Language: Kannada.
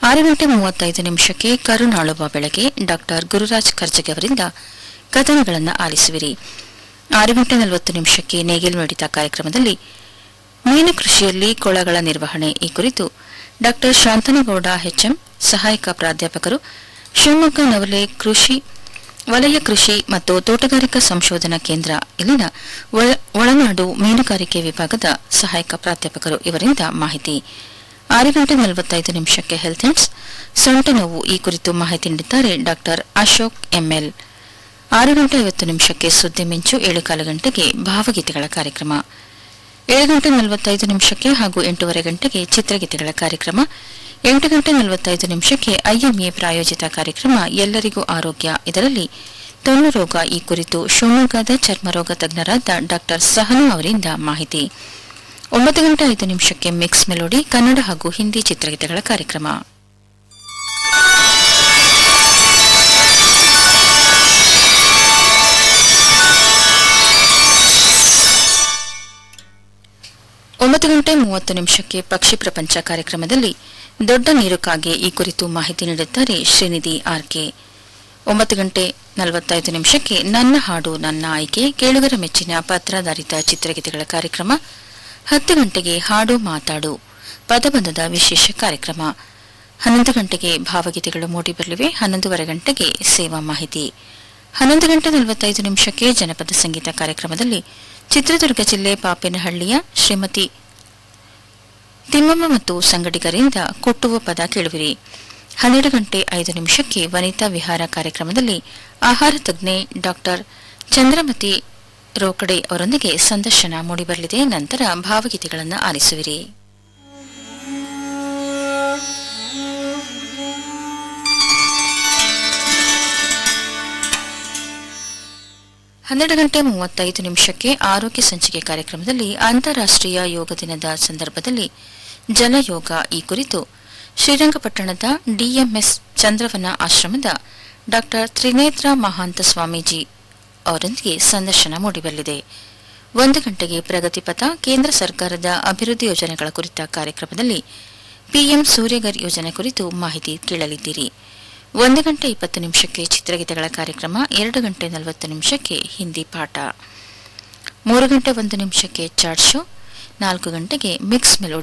ಆರು ಗಂಟೆ ಮೂವತ್ತೈದು ನಿಮಿಷಕ್ಕೆ ಕರುನಾಳುವ ಬೆಳಗ್ಗೆ ಡಾಕ್ಟರ್ ಗುರುರಾಜ್ ಕರ್ಜಗೆ ಅವರಿಂದ ಕಥನಗಳನ್ನು ಆಲಿಸುವಿರಿ ಆರು ಗಂಟೆ ನಲವತ್ತು ನಿಮಿಷಕ್ಕೆ ನೇಗಿಲ್ ಮಿಡಿತ ಕಾರ್ಯಕ್ರಮದಲ್ಲಿ ಮೀನು ಕೃಷಿಯಲ್ಲಿ ಕೊಳಗಳ ನಿರ್ವಹಣೆ ಈ ಕುರಿತು ಡಾಕ್ಟರ್ ಶಾಂತನಗೌಡ ಎಚ್ಎಂ ಸಹಾಯಕ ಪ್ರಾಧ್ಯಾಪಕರು ಶಿವಮೊಗ್ಗ ನವಲೆ ಕೃಷಿ ವಲಯ ಕೃಷಿ ಮತ್ತು ತೋಟಗಾರಿಕಾ ಸಂಶೋಧನಾ ಕೇಂದ್ರ ಇಲ್ಲಿನ ಒಳ- ಒಳನಾಡು ಮೀನುಗಾರಿಕೆ ವಿಭಾಗದ ಸಹಾಯಕ ಪ್ರಾಧ್ಯಾಪಕರು ಇವರಿಂದ ಮಾಹಿತಿ ಆರು ಗಂಟೆ ನಲವತ್ತೈದು ನಿಮಿಷಕ್ಕೆ ಹೆಲ್ತ್ ಹಿಂಟ್ಸ್ ಸೊಂಟ ನೋವು ಈ ಕುರಿತು ಮಾಹಿತಿ ನೀಡಿದ್ದಾರೆ ಡಾಕ್ಟರ್ ಅಶೋಕ್ ಎಂಎಲ್ ಆರು ಗಂಟೆ ಐವತ್ತು ನಿಮಿಷಕ್ಕೆ ಸುದ್ದಿ ಮಿಂಚು ಏಳು ಕಾಲು ಗಂಟೆಗೆ ಭಾವಗೀತೆಗಳ ಕಾರ್ಯಕ್ರಮ ಏಳು ಗಂಟೆ ನಲವತ್ತೈದು ನಿಮಿಷಕ್ಕೆ ಹಾಗೂ ಎಂಟೂವರೆ ಗಂಟೆಗೆ ಚಿತ್ರಗೀತೆಗಳ ಕಾರ್ಯಕ್ರಮ ಎಂಟು ಗಂಟೆ ನಲವತ್ತೈದು ನಿಮಿಷಕ್ಕೆ ಐಎಂಎ ಪ್ರಾಯೋಜಿತ ಕಾರ್ಯಕ್ರಮ ಎಲ್ಲರಿಗೂ ಆರೋಗ್ಯ ಇದರಲ್ಲಿ ತೊನ್ನು ರೋಗ ಈ ಕುರಿತು ಶಿವಮೊಗ್ಗದ ಚರ್ಮರೋಗ ತಜ್ಞರಾದ ಡಾಕ್ಟರ್ ಸಹನು ಅವರಿಂದ ಮಾಹಿತಿ ಒಂಬತ್ತು ಗಂಟೆ ಐದು ನಿಮಿಷಕ್ಕೆ ಮಿಕ್ಸ್ ಮೆಲೋಡಿ ಕನ್ನಡ ಹಾಗೂ ಹಿಂದಿ ಚಿತ್ರಗೀತೆಗಳ ಕಾರ್ಯಕ್ರಮ ಒಂಬತ್ತು ಗಂಟೆ ಮೂವತ್ತು ನಿಮಿಷಕ್ಕೆ ಪಕ್ಷಿ ಪ್ರಪಂಚ ಕಾರ್ಯಕ್ರಮದಲ್ಲಿ ದೊಡ್ಡ ನೀರುಕಾಗೆ ಈ ಕುರಿತು ಮಾಹಿತಿ ನೀಡುತ್ತಾರೆ ಶ್ರೀನಿಧಿ ಆರ್ಕೆ ಒಂಬತ್ತು ಗಂಟೆ ನಲವತ್ತೈದು ನಿಮಿಷಕ್ಕೆ ನನ್ನ ಹಾಡು ನನ್ನ ಆಯ್ಕೆ ಕೇಳುಗರ ಮೆಚ್ಚಿನ ಪತ್ರಾಧಾರಿತ ಚಿತ್ರಗೀತೆಗಳ ಕಾರ್ಯಕ್ರಮ ಹತ್ತು ಗಂಟೆಗೆ ಹಾಡು ಮಾತಾಡು ಪದಬಂಧದ ವಿಶೇಷ ಕಾರ್ಯಕ್ರಮ ಹನ್ನೊಂದು ಗಂಟೆಗೆ ಭಾವಗೀತೆಗಳು ಮೂಡಿಬರಲಿವೆ ಹನ್ನೊಂದೂವರೆ ಗಂಟೆಗೆ ಸೇವಾ ಮಾಹಿತಿ ಹನ್ನೊಂದು ಗಂಟೆ ನಲವತ್ತೈದು ನಿಮಿಷಕ್ಕೆ ಜನಪದ ಸಂಗೀತ ಕಾರ್ಯಕ್ರಮದಲ್ಲಿ ಚಿತ್ರದುರ್ಗ ಜಿಲ್ಲೆ ಪಾಪೇನಹಳ್ಳಿಯ ಶ್ರೀಮತಿ ತಿಮ್ಮಮ್ಮ ಮತ್ತು ಸಂಗಡಿಗರಿಂದ ಕೊಟ್ಟುವ ಪದ ಕೇಳುವಿರಿ ಹನ್ನೆರಡು ಗಂಟೆ ಐದು ನಿಮಿಷಕ್ಕೆ ವನಿತಾ ವಿಹಾರ ಕಾರ್ಯಕ್ರಮದಲ್ಲಿ ಆಹಾರ ತಜ್ಞೆ ಡಾಕ್ಟರ್ ಚಂದ್ರಮತಿ ರೋಕಡೆ ಅವರೊಂದಿಗೆ ಸಂದರ್ಶನ ಮೂಡಿಬರಲಿದೆ ನಂತರ ಭಾವಗೀತೆಗಳನ್ನು ಆಲಿಸುವಿರಿ ಹನ್ನೆರಡು ಗಂಟೆ ಮೂವತ್ತೈದು ನಿಮಿಷಕ್ಕೆ ಆರೋಗ್ಯ ಸಂಚಿಕೆ ಕಾರ್ಯಕ್ರಮದಲ್ಲಿ ಅಂತಾರಾಷ್ಟ್ರೀಯ ಯೋಗ ದಿನದ ಸಂದರ್ಭದಲ್ಲಿ ಜಲಯೋಗ ಈ ಕುರಿತು ಶ್ರೀರಂಗಪಟ್ಟಣದ ಡಿಎಂಎಸ್ ಚಂದ್ರವನ ಆಶ್ರಮದ ಡಾಕ್ಟರ್ ತ್ರಿನೇತ್ರ ಮಹಾಂತ ಸ್ವಾಮೀಜಿ ಅವರೊಂದಿಗೆ ಸಂದರ್ಶನ ಮೂಡಿಬರಲಿದೆ ಒಂದು ಗಂಟೆಗೆ ಪ್ರಗತಿಪಥ ಕೇಂದ್ರ ಸರ್ಕಾರದ ಅಭಿವೃದ್ಧಿ ಯೋಜನೆಗಳ ಕುರಿತ ಕಾರ್ಯಕ್ರಮದಲ್ಲಿ ಪಿಎಂ ಸೂರ್ಯಗರ್ ಯೋಜನೆ ಕುರಿತು ಮಾಹಿತಿ ಕೇಳಲಿದ್ದೀರಿ ಒಂದು ಗಂಟೆ ಇಪ್ಪತ್ತು ನಿಮಿಷಕ್ಕೆ ಚಿತ್ರಗೀತೆಗಳ ಕಾರ್ಯಕ್ರಮ ಎರಡು ಗಂಟೆ ನಲವತ್ತು ನಿಮಿಷಕ್ಕೆ ಹಿಂದಿ ಪಾಠ ಮೂರು ಗಂಟೆ ಒಂದು ನಿಮಿಷಕ್ಕೆ ಚಾಟ್ ಶೋ ನಾಲ್ಕು ಗಂಟೆಗೆ ಮಿಕ್ಸ್ ಮೆಲೋಡಿ